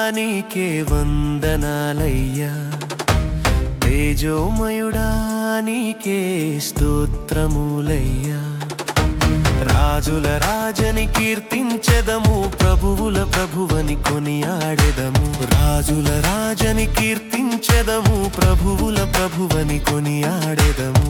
నీకే వందనాలయ్యా తేజోమయుడా నీకే స్తోత్రములయ్యా రాజుల రాజని కీర్తించెదము ప్రభువుల ప్రభువని కొనియాడెదము రాజుల రాజని కీర్తించెదము ప్రభువుల ప్రభువని కొనియాడెదము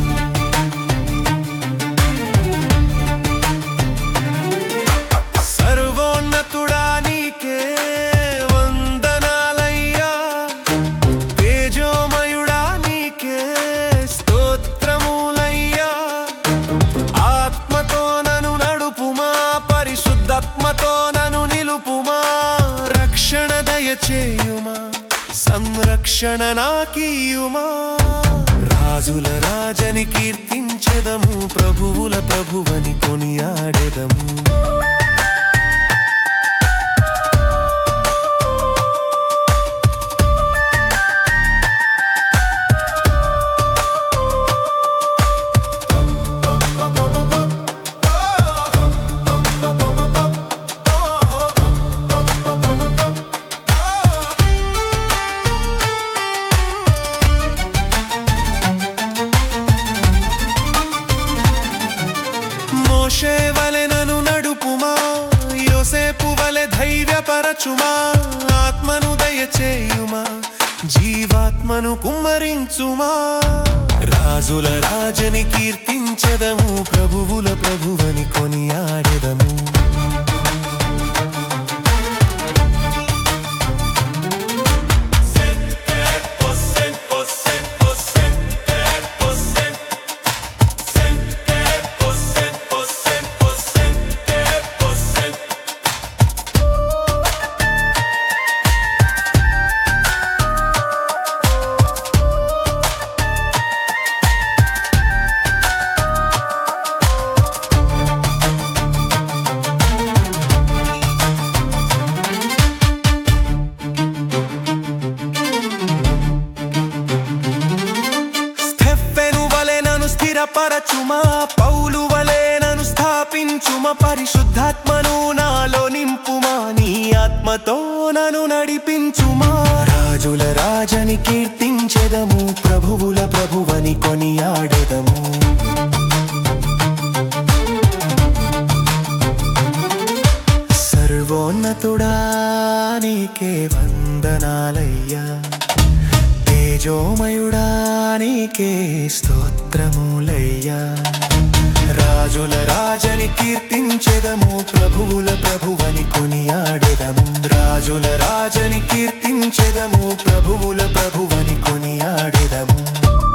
సర్వోన్నతుడా నీకే వందనాలయ్యా తేజోమయుడా నీకే స్తోత్రములయ్యా ఆత్మతో నను నడుపుమా పరిశుద్ధాత్మతో నను నిలుపుమా రక్షణ దయచేయుమా సంరక్షణ నాకీయుమా రాజుల రాజని కీర్తించెదము ప్రభువుల ప్రభువని కొనియాడెదము మోషే వలె నను నడుపుమా యోసేపు వలె ధైర్యపరచుమా ఆత్మను దయచేయుమా జీవాత్మను కుమ్మరించుమా రాజుల రాజని కీర్తించెదము ప్రభువుల ప్రభువని కొనియాడెదము స్టెఫెను వలె నన్ను స్థిరపరచుమా పౌలు వలె నన్ను స్థాపించుమ పరిశుద్ధాత్మను నాలో నింపుమా నీ ఆత్మతో నన్ను నడిపించుమా రాజుల రాజని కీర్తించెదము ప్రభువుల ప్రభువని కొనియాడెదము సర్వోన్నతుడా నీకే వందనాలయ్యా తేజోమయుడా నీకే స్తోత్రములయ్యా రాజుల రాజని కీర్తించెదము ప్రభువుల ప్రభువని కొనియాడెదము రాజుల రాజని కీర్తించెదము ప్రభువుల ప్రభువని కొనియాడెదము